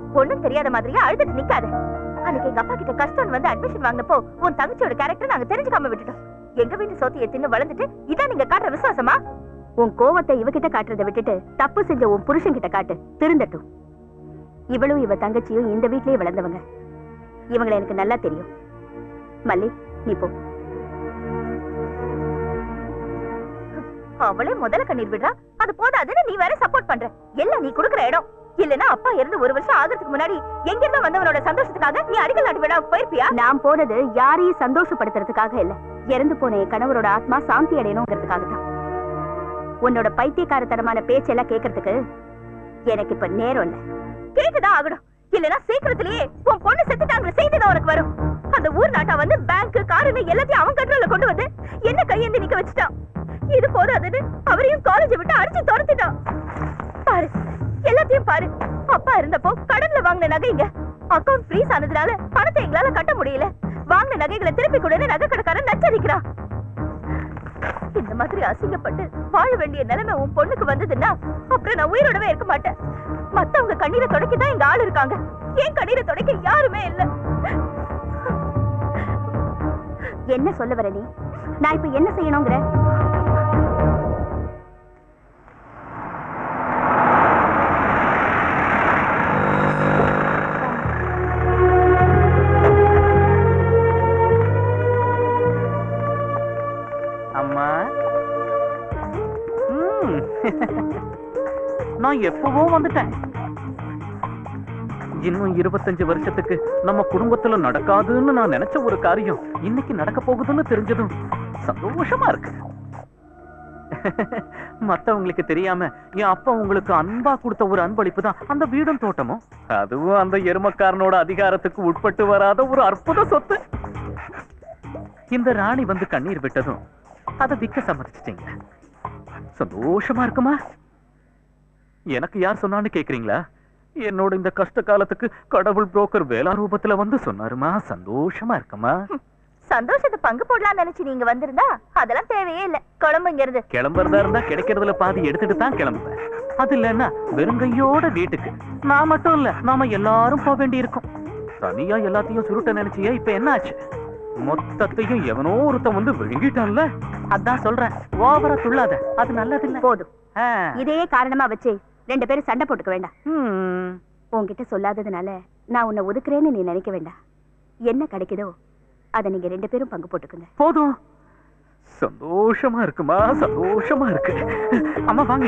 ஒண்ணும் தெரியாத மாதிரியே அழுதுட்டு நிக்காத அன்னைக்கு எங்க அப்பா கிட்ட கஷ்டம் வந்து அட்மிஷன் வாங்கினப்போ உன் தங்கச்சியோட கேரக்டர் நாங்க தெரிஞ்சுக்காம விட்டுட்டோம் எங்க வீட்டு சோத்திய தின்னு வளர்ந்துட்டு இதான் நீங்க காட்டுற விசுவாசமா உன் கோவத்தை இவகிட்ட காட்டுறதை விட்டுட்டு தப்பு செஞ்ச உன் புருஷன் கிட்ட காட்டு திருந்தட்டும் இவளும் இவ தங்கச்சியும் இந்த வீட்லயே வளர்ந்தவங்க இவங்களை எனக்கு நல்லா தெரியும் மல்லி நீ போ அவளே முதல்ல கண்ணீர் விடுறா அது போதாதுன்னு நீ வேற சப்போர்ட் பண்ற எல்லாம் நீ குடுக்குற இடம் இல்லனா அப்பா இருந்து ஒரு வருஷம் ஆகிறதுக்கு முன்னாடி எங்க இருந்து வந்தவனோட சந்தோஷத்துக்காக நீ அடிக்கல் நாட்டு விழா போயிருப்பியா நான் போனது யாரையும் சந்தோஷப்படுத்துறதுக்காக இல்ல இறந்து போன என் கணவரோட ஆத்மா சாந்தி அடையணுங்கிறதுக்காக தான் உன்னோட பைத்தியக்காரத்தனமான பேச்செல்லாம் கேட்கறதுக்கு எனக்கு இப்ப நேரம் இல்ல கேட்டுதான் ஆகணும் இல்லனா சீக்கிரத்திலேயே உன் பொண்ணு செத்துட்டாங்கிற செய்தி தான் உனக்கு வரும் அந்த ஊர் நாட்டா வந்து பேங்க் காருன்னு எல்லாத்தையும் அவன் கண்ட்ரோல்ல கொண்டு வந்து என்ன கையேந்தி நிக்க வச்சுட்டான் இது போதாதுன்னு அவரையும் காலேஜ் விட்டு அடிச்சு துரத்திட்டான் பாரு எல்லாத்தையும் பாரு அப்பா இருந்தப்போ கடன்ல வாங்கின நகைங்க அக்கவுண்ட் ஃப்ரீஸ் ஆனதுனால பணத்தை எங்களால கட்ட முடியல வாங்கின நகைகளை திருப்பி கொடுன்னு நகை கடைக்காரன் நச்சரிக்கிறான் இந்த மாதிரி அசிங்கப்பட்டு வாழ வேண்டிய நிலைமை உன் பொண்ணுக்கு வந்ததுன்னா அப்புறம் நான் உயிரோடவே இருக்க மாட்டேன் மத்தவங்க கண்ணீரை துடைக்க தான் எங்க ஆள் இருக்காங்க ஏன் கண்ணீரை துடைக்க யாருமே இல்ல என்ன சொல்ல வர நீ நான் இப்ப என்ன செய்யணுங்கிற அம்மா ம். நான் எப்பவோ வந்துட்டேன் இன்னும் இருபத்தஞ்சு வருஷத்துக்கு நம்ம குடும்பத்துல நடக்காதுன்னு நான் நினைச்ச ஒரு காரியம் இன்னைக்கு நடக்க போகுதுன்னு தெரிஞ்சதும் சந்தோஷமா இருக்கு மத்தவங்களுக்கு தெரியாம என் அப்பா உங்களுக்கு அன்பா கொடுத்த ஒரு அன்பளிப்பு தான் அந்த வீடும் தோட்டமும் அதுவும் அந்த எருமக்காரனோட அதிகாரத்துக்கு உட்பட்டு வராத ஒரு அற்புத சொத்து இந்த ராணி வந்து கண்ணீர் விட்டதும் அதை விற்க சம்மதிச்சிட்டீங்க சந்தோஷமா இருக்குமா எனக்கு யார் சொன்னான்னு கேக்குறீங்களா என்னோட இந்த கஷ்ட காலத்துக்கு கடவுள் புரோக்கர் வேளா ரூபத்துல வந்து சொன்னாருமா சந்தோஷமா இருக்குமா சந்தோஷத்தை பங்கு போடலாம்னு நினைச்சு நீங்க வந்திருந்தா அதெல்லாம் தேவையே இல்ல குழம்புங்கிறது கிளம்புறதா இருந்தா கிடைக்கிறதுல பாதி எடுத்துட்டு தான் கிளம்புவேன் அது இல்லைன்னா வெறுங்கையோட வீட்டுக்கு நான் மட்டும் இல்ல நாம எல்லாரும் போக வேண்டி இருக்கும் தனியா எல்லாத்தையும் சுருட்ட நினைச்சியா இப்ப என்ன ஆச்சு மொத்தத்தையும் எவனோ ஒருத்தன் வந்து விழுங்கிட்டான்ல அதான் சொல்றேன் ஓவரா துள்ளாத அது நல்லது இல்ல போதும் இதையே காரணமா வச்சு ரெண்டு பேரும் சண்டை போட்டுக்க வேண்டாம் உன்கிட்ட சொல்லாததுனால நான் உன்னை ஒதுக்குறேன்னு நீ நினைக்க வேண்டாம் என்ன கிடைக்குதோ அதை நீங்க ரெண்டு பேரும் பங்கு போட்டுக்குங்க போதும் சந்தோஷமா இருக்குமா சந்தோஷமா இருக்கு அம்மா வாங்க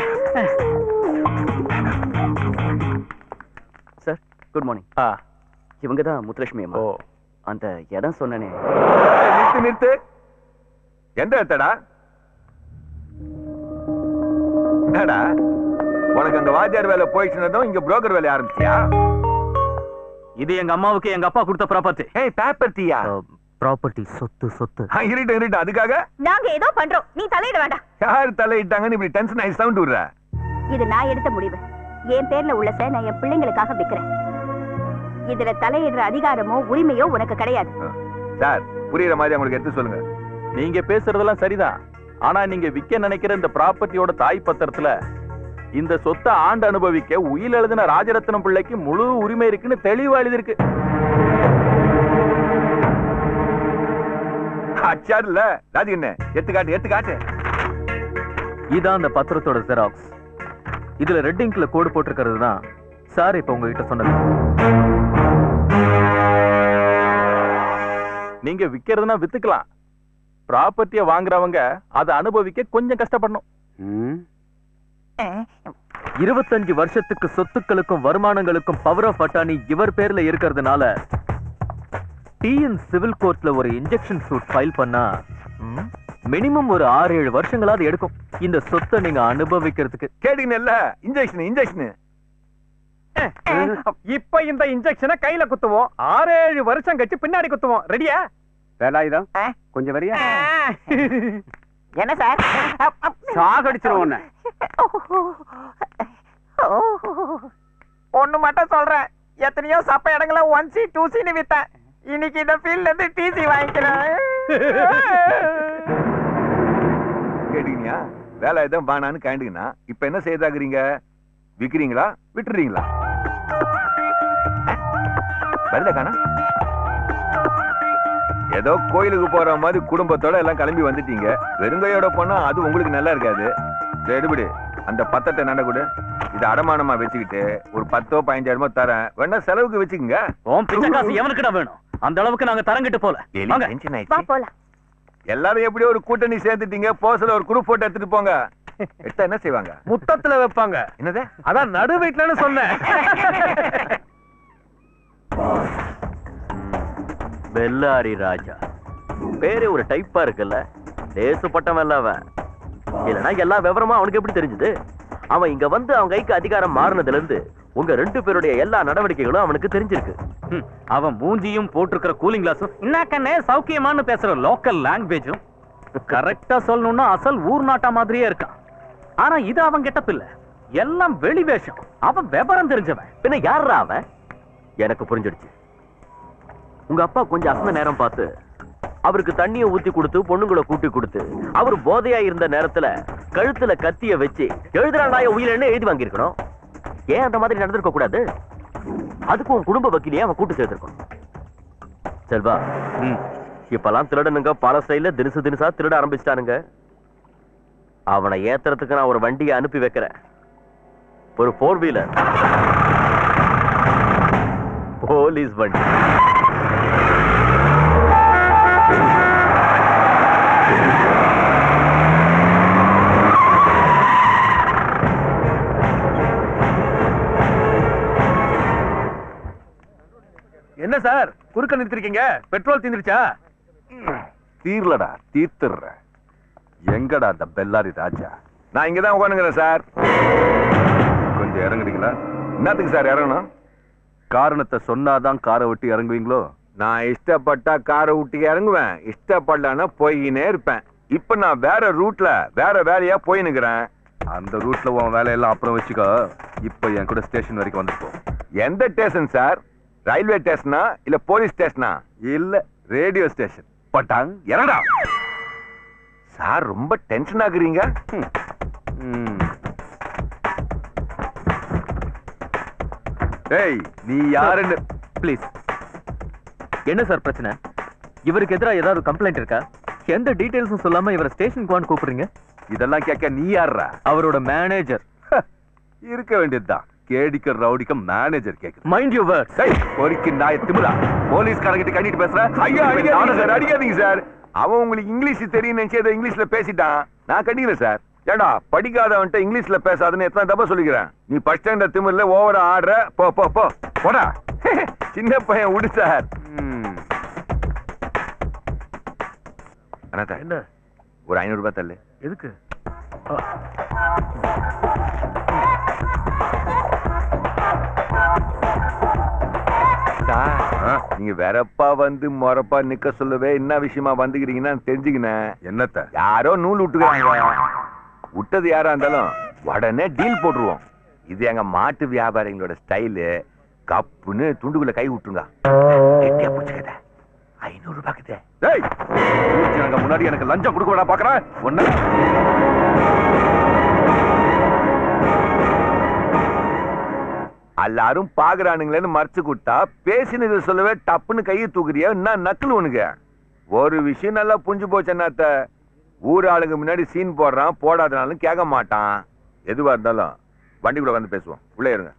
சார் குட் மார்னிங் ஆ இவங்க தான் முத்துலட்சுமி அம்மா அந்த இடம் சொன்னனே நிறுத்து நிறுத்து எந்த இடத்தடா என்னடா உனக்கு அந்த வாத்தியார் வேலை போயிடுச்சுனதும் இங்க புரோக்கர் வேலை ஆரம்பிச்சியா இது எங்க அம்மாவுக்கு எங்க அப்பா கொடுத்த ப்ராப்பர்ட்டி ஏய் பேப்பர் தீயா ப்ராப்பர்ட்டி சொத்து சொத்து இருட்டு இருட்டு அதுக்காக நாங்க ஏதோ பண்றோம் நீ தலையிட வேண்டாம் யார் தலையிட்டாங்கன்னு இப்படி டென்ஷன் ஆகி சவுண்ட் விடுற இது நான் எடுத்த முடிவு என் பேர்ல உள்ளத நான் என் பிள்ளைங்களுக்காக விக்கிறேன் இதுல தலையிடுற அதிகாரமோ உரிமையோ உனக்கு கிடையாது சார் புரியுற மாதிரி அவங்களுக்கு எடுத்து சொல்லுங்க நீங்க பேசுறதெல்லாம் சரிதான் ஆனா நீங்க விக்க நினைக்கிற இந்த ப்ராப்பர்ட்டியோட தாய் பத்திரத்துல இந்த சொத்தை ஆண்டு அனுபவிக்க உயில் எழுதின ராஜரத்னம் பிள்ளைக்கு முழு உரிமை இருக்குன்னு தெளிவா எழுதிருக்கு அச்சார் இல்ல ராஜு என்ன எடுத்து காட்டு எடுத்து காட்டு இதான் அந்த பத்திரத்தோட ஜெராக்ஸ் இதுல ரெட் இங்க்ல கோடு போட்டிருக்கிறது தான் சார் இப்ப உங்ககிட்ட சொன்னது நீங்க விக்கிறதுனா வித்துக்கலாம் ப்ராப்பர்ட்டியை வாங்குறவங்க அதை அனுபவிக்க கொஞ்சம் கஷ்டப்படணும் இருபத்தஞ்சு வருஷத்துக்கு சொத்துக்களுக்கும் வருமானங்களுக்கும் பவர் ஆஃப் அட்டானி இவர் பேர்ல இருக்கிறதுனால டிஎன் சிவில் கோர்ட்ல ஒரு இன்ஜெக்ஷன் சூட் ஃபைல் பண்ணா மினிமம் ஒரு ஆறு ஏழு வருஷங்களாவது எடுக்கும் இந்த சொத்தை நீங்க அனுபவிக்கிறதுக்கு கேட்டீங்கல்ல இன்ஜெக்ஷன் இன்ஜெக்ஷன் இப்ப இந்த இன்ஜெக்ஷனை கையில குத்துவோம் ஆறு ஏழு வருஷம் கழிச்சு பின்னாடி குத்துவோம் ரெடியா வேலாயுதம் கொஞ்சம் வரியா என்ன சார் சாகடிச்சிரும் உன்னை ஒண்ணு மட்டும் சொல்றேன் எத்தனையோ சப்ப இடங்கள ஒன் சி டூ சின்னு வித்தேன் இன்னைக்கு இந்த ஃபீல்ட்ல இருந்து டிசி வாங்கிக்கிறேன் கேட்டீங்களா வேலை எதுவும் பானான்னு கேண்டுங்கண்ணா இப்ப என்ன செய்தாக்குறீங்க விக்கிறீங்களா விட்டுறீங்களா பதில காணா ஏதோ கோயிலுக்கு போற மாதிரி குடும்பத்தோட எல்லாம் கிளம்பி வந்துட்டீங்க வெறுங்கையோட போனா அது உங்களுக்கு நல்லா இருக்காது சரி, எடுபடி அந்த பத்தத்தை நட கொடு இது அடமானமா வச்சுக்கிட்டு ஒரு பத்தோ பதினஞ்சாயிரமோ தரேன் வேணா செலவுக்கு வச்சுக்கோங்க உன் பிச்சை காசு எவனுக்குடா வேணும் அந்த அளவுக்கு நாங்க தரங்கிட்டு போல வாங்க டென்ஷன் வா ஆயிடுச்சு போலாம் எல்லாரும் எப்படியோ ஒரு கூட்டணி சேர்ந்துட்டீங்க போஸ்ல ஒரு குரூப் போட்டோ எடுத்துட்டு போங்க எடுத்தா என்ன செய்வாங்க முத்தத்துல வைப்பாங்க என்னது அதான் நடு வீட்டுலன்னு சொன்னேன் பெல்லாரி ராஜா பேரே ஒரு டைப்பா இருக்குல்ல லேசுப்பட்டவன் இல்ல அவன் இல்லனா எல்லா விவரமும் அவனுக்கு எப்படி தெரிஞ்சது அவன் இங்க வந்து அவன் கைக்கு அதிகாரம் மாறினதுல இருந்து உங்க ரெண்டு பேருடைய எல்லா நடவடிக்கைகளும் அவனுக்கு தெரிஞ்சிருக்கு ம், அவன் மூஞ்சியும் போட்டிருக்கிற கூலிங் கிளாஸும் இன்னாக்கண்ணே சௌக்கியமான்னு பேசுற லோக்கல் லாங்குவேஜும் கரெக்டா சொல்லணும்னா அசல் ஊர் நாட்டா மாதிரியே இருக்கான் ஆனா இது அவன் கெட்டப் இல்ல எல்லாம் வெளி வேஷம் அவன் விவரம் தெரிஞ்சவன் பின்ன யாரா அவன் எனக்கு புரிஞ்சிடுச்சு உங்க அப்பா கொஞ்சம் அசந்த நேரம் பார்த்து அவருக்கு தண்ணிய ஊத்தி கொடுத்து பொண்ணுங்களை கூட்டி கொடுத்து அவர் போதையா இருந்த நேரத்துல கழுத்துல கத்திய வச்சு எழுதுறா நாய உயிரிழன்னு எழுதி வாங்கியிருக்கணும் ஏன் அந்த மாதிரி நடந்திருக்க கூடாது அதுக்கு உன் குடும்ப வக்கீலையே அவன் கூட்டு சேர்த்திருக்கணும் செல்வா ம், இப்பெல்லாம் திருடனுங்க பல ஸ்டைல தினுசு தினுசா திருட ஆரம்பிச்சிட்டானுங்க அவனை ஏத்துறதுக்கு நான் ஒரு வண்டியை அனுப்பி வைக்கிறேன் ஒரு ஃபோர் வீலர் போலீஸ் வண்டி என்ன சார் குறுக்க நிறுத்திருக்கீங்க பெட்ரோல் தீந்துருச்சா தீர்லடா தீர்த்துடுறேன் எங்கடா அந்த பெல்லாரி ராஜா நான் இங்கதான் உட்காந்துங்கிறேன் சார் கொஞ்சம் இறங்குறீங்களா என்னத்துக்கு சார் இறங்கணும் காரணத்தை சொன்னாதான் காரை விட்டு இறங்குவீங்களோ நான் இஷ்டப்பட்டா காரை விட்டு இறங்குவேன் இஷ்டப்படலன்னா போயினே இருப்பேன் இப்ப நான் வேற ரூட்ல வேற வேலையா போயினுக்கிறேன் அந்த ரூட்ல உன் வேலையெல்லாம் அப்புறம் வச்சுக்கோ இப்ப என் கூட ஸ்டேஷன் வரைக்கும் வந்துப்போ எந்த ஸ்டேஷன் சார் ரயில்வே ஸ்டேஷனா இல்ல போலீஸ் ஸ்டேஷனா இல்ல ரேடியோ ஸ்டேஷன் பட்டாங் இறடா சார் ரொம்ப டென்ஷன் ஆகுறீங்க டேய் நீ யாருன்னு ப்ளீஸ் என்ன சார் பிரச்சனை இவருக்கு எதிராக ஏதாவது கம்ப்ளைண்ட் இருக்கா எந்த டீடைல்ஸும் சொல்லாம இவரை ஸ்டேஷனுக்கு வான்னு கூப்பிடுறீங்க இதெல்லாம் கேட்க நீ யாருடா அவரோட மேனேஜர் இருக்க வேண்டியதுதான் கேடிக்க ரவுடிக்க மேனேஜர் கேக்குது மைண்ட் யூ வேர்ட்ஸ் டேய் பொறிக்கு நாய திமிரா போலீஸ்காரங்கிட்ட கண்டிட்டு பேசுற ஐயா அடிக்காதீங்க சார் அடிக்காதீங்க சார் அவன் உங்களுக்கு இங்கிலீஷ் தெரியும் நினைச்சு ஏதோ இங்கிலீஷ்ல பேசிட்டான் நான் கண்டிக்கல சார் ஏடா படிக்காதவன்ட்ட இங்கிலீஷ்ல பேசாதுன்னு எத்தனை தப்பா சொல்லிக்கிறேன் நீ ஃபர்ஸ்ட் ஸ்டாண்டர்ட் திமிர்ல ஓவரா ஆடுற போ போ போ போடா சின்ன பையன் விடு சார் அண்ணாத்த என்ன ஒரு ஐநூறு ரூபாய் தள்ளு எதுக்கு சார் நீங்க வெறப்பா வந்து மொறப்பா நிக்க சொல்லவே என்ன விஷயமா வந்துக்கிறீங்கன்னா தெரிஞ்சுக்கினேன் என்னத்த யாரோ நூல் விட்டுக்கிறாங்க விட்டது யாரா இருந்தாலும் உடனே டீல் போட்டுருவோம் இது எங்க மாட்டு வியாபாரிகளோட ஸ்டைலு கப்புன்னு துண்டுக்குள்ள கை விட்டுருங்க கெட்டியா பிடிச்சுக்கத ஐநூறு ரூபாய்க்குதே டேய் ஊர்ஜனங்க முன்னாடி எனக்கு லஞ்சம் கொடுக்க வேணா பாக்குறேன் ஒண்ணு எல்லாரும் பாக்குறானுங்களேன்னு மறைச்சு கொடுத்தா பேசினது சொல்லவே டப்புன்னு கையை தூக்குறியா என்ன நக்கல் உனக்கு ஒரு விஷயம் நல்லா புரிஞ்சு போச்சு என்னத்த ஊர் ஆளுங்க முன்னாடி சீன் போடுறான் போடாதனாலும் கேட்க மாட்டான் எதுவா இருந்தாலும் வண்டிக்குள்ள வந்து பேசுவோம் உள்ளே இருங்க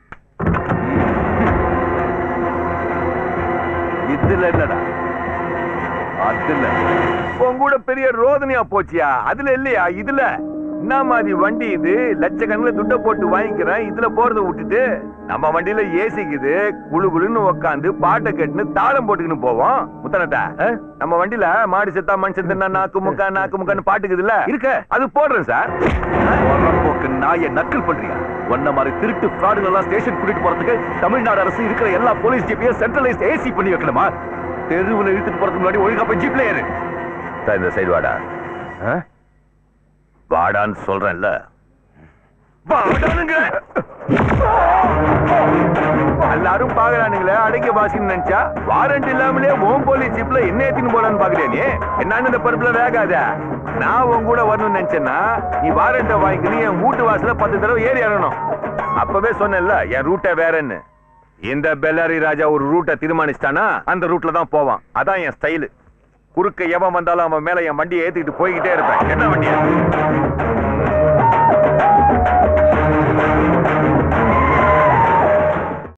இதுல இல்லடா அதுல உன் கூட பெரிய ரோதனையா போச்சியா அதுல இல்லையா இதுல என்ன மாதிரி வண்டி இது லட்சக்கணக்கில் துட்ட போட்டு வாங்கிக்கிறேன் இதுல போறத விட்டுட்டு நம்ம வண்டியில ஏசிக்குது குளு குளுன்னு உக்காந்து பாட்டை கேட்டுன்னு தாளம் போட்டுக்கின்னு போவோம் முத்தனட்டா நம்ம வண்டியில மாடு செத்தா மண் செத்தா நாக்கு முக்கா நாக்கு முக்கான்னு பாட்டுக்குதுல்ல இருக்க அது போடுறேன் சார் போக்கு நாய நக்கல் பண்றியா ஒன்ன மாதிரி திருட்டு ஃப்ராடுகள் எல்லாம் ஸ்டேஷன் கூட்டிட்டு போறதுக்கு தமிழ்நாடு அரசு இருக்கிற எல்லா போலீஸ் ஜீப்பையும் சென்ட்ரலைஸ் ஏசி பண்ணி வைக்கணுமா தெருவுல இழுத்துட்டு போறதுக்கு முன்னாடி ஒழுங்கா போய் ஜீப்ல ஏறு இந்த சைடு வாடா வாடான்னு சொல்றேன்ல வாடானுங்க எல்லாரும் பாக்குறானுங்களே அடங்கிய பாசின்னு நினைச்சா வாரண்ட் இல்லாமலே ஓம் போலீஸ் ஜீப்ல என்ன ஏத்தின்னு போறான்னு பாக்குறியா நீ என்னன்னு இந்த பருப்புல வேகாத நான் உன் கூட வரணும்னு நினைச்சேன்னா நீ வாரண்ட வாங்கிக்கணும் என் வீட்டு வாசல பத்து தடவை ஏறி இறங்கணும் அப்பவே சொன்னேன்ல என் ரூட்டை வேறன்னு இந்த பெல்லாரி ராஜா ஒரு ரூட்டை தீர்மானிச்சிட்டானா அந்த ரூட்ல தான் போவான் அதான் என் ஸ்டைலு குறுக்க எவன் வந்தாலும் அவன் மேல என் வண்டியை ஏத்திக்கிட்டு போய்கிட்டே இருப்பேன் என்ன வண்டியா